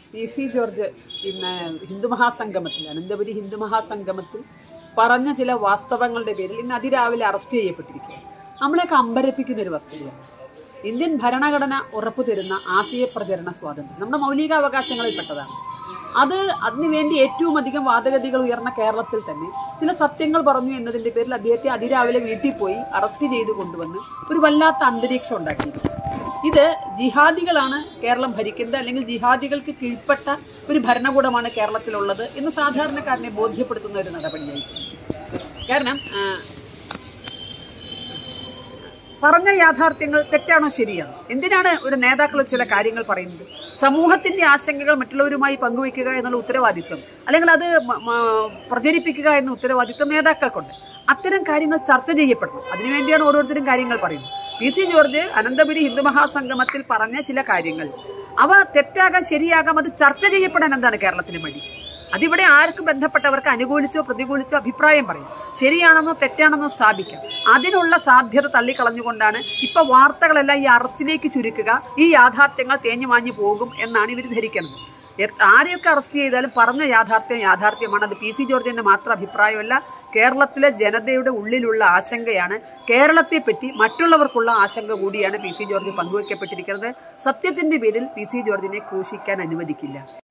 P C George ഇന്ന് ഹിന്ദു മഹാസംഗമത്തിൽ അനന്തപുരി ഹിന്ദു മഹാസംഗമത്തിൽ പറഞ്ഞ ചില വാസ്തവങ്ങളുടെ പേരിൽ ഇന്ന് അതിരാവിലെ അറസ്റ്റ് ചെയ്യപ്പെട്ടിരിക്കുക നമ്മളെയൊക്കെ അമ്പരപ്പിക്കുന്ന ഒരു വസ്തുതയാണ് ഇന്ത്യൻ ഭരണഘടന ഉറപ്പു തരുന്ന ആശയപ്രചരണ സ്വാതന്ത്ര്യം നമ്മുടെ മൗലികാവകാശങ്ങളിൽപ്പെട്ടതാണ് അത് അതിനുവേണ്ടി ഏറ്റവും അധികം വാദഗതികൾ ഉയർന്ന കേരളത്തിൽ തന്നെ ചില സത്യങ്ങൾ പറഞ്ഞു എന്നതിന്റെ പേരിൽ അദ്ദേഹത്തെ അതിരാവിലെ വീട്ടിൽ പോയി അറസ്റ്റ് ചെയ്ത് കൊണ്ടുവന്ന് ഒരു വല്ലാത്ത അന്തരീക്ഷം ഉണ്ടാക്കിയിരിക്കുന്നു ഇത് ജിഹാദികളാണ് കേരളം ഭരിക്കുന്നത് അല്ലെങ്കിൽ ജിഹാദികൾക്ക് കീഴ്പ്പെട്ട ഒരു ഭരണകൂടമാണ് കേരളത്തിലുള്ളത് എന്ന് സാധാരണക്കാരനെ ബോധ്യപ്പെടുത്തുന്ന ഒരു നടപടിയായിരിക്കും കാരണം ആ, പറഞ്ഞ യാഥാർത്ഥ്യങ്ങൾ തെറ്റാണോ ശരിയാണോ എന്തിനാണ് ഒരു നേതാക്കൾ ചില കാര്യങ്ങൾ പറയുന്നത് സമൂഹത്തിന്റെ ആശങ്കകൾ മറ്റുള്ളവരുമായി പങ്കുവയ്ക്കുക എന്നുള്ള ഉത്തരവാദിത്വം അല്ലെങ്കിൽ അത് മ- മ- പ്രചരിപ്പിക്കുക എന്ന ഉത്തരവാദിത്വം നേതാക്കൾക്കുണ്ട് അത്തരം കാര്യങ്ങൾ ചർച്ച ചെയ്യപ്പെടണം അതിനുവേണ്ടിയാണ് ഓരോരുത്തരും കാര്യങ്ങൾ പറയുന്നത് P C George Ananthapuri Hindu മഹാസംഗമത്തിൽ പറഞ്ഞ ചില കാര്യങ്ങൾ അവ തെറ്റാകാം ശരിയാകാം അത് ചർച്ച ചെയ്യപ്പെടാൻ എന്താണ് കേരളത്തിന് മടി അതിവിടെ ആർക്ക് ബന്ധപ്പെട്ടവർക്ക് അനുകൂലിച്ചോ പ്രതികൂലിച്ചോ അഭിപ്രായം പറയും ശരിയാണെന്നോ തെറ്റാണെന്നോ സ്ഥാപിക്കാം അതിനുള്ള സാധ്യത തള്ളിക്കളഞ്ഞുകൊണ്ടാണ് ഇപ്പൊ വാർത്തകളെല്ലാം ഈ അറസ്റ്റിലേക്ക് ചുരുക്കുക ഈ യാഥാർത്ഥ്യങ്ങൾ തേഞ്ഞു മാഞ്ഞു പോകും എന്നാണ് ഇവർ ധരിക്കുന്നത് എ- ആരെയൊക്കെ അറസ്റ്റ് ചെയ്താലും പറഞ്ഞ യാഥാർത്ഥ്യം യാഥാർത്ഥ്യമാണ് അത് പി സി ജോർജിന്റെ മാത്രം അഭിപ്രായമല്ല കേരളത്തിലെ ജനതയുടെ ഉള്ളിലുള്ള ആശങ്കയാണ് കേരളത്തെപ്പറ്റി മറ്റുള്ളവർക്കുള്ള ആശങ്ക കൂടിയാണ് പി സി ജോർജ് പങ്കുവയ്ക്കപ്പെട്ടിരിക്കുന്നത് സത്യത്തിന്റെ പേരിൽ പി സി ജോർജിനെ ക്രൂശിക്കാൻ അനുവദിക്കില്ല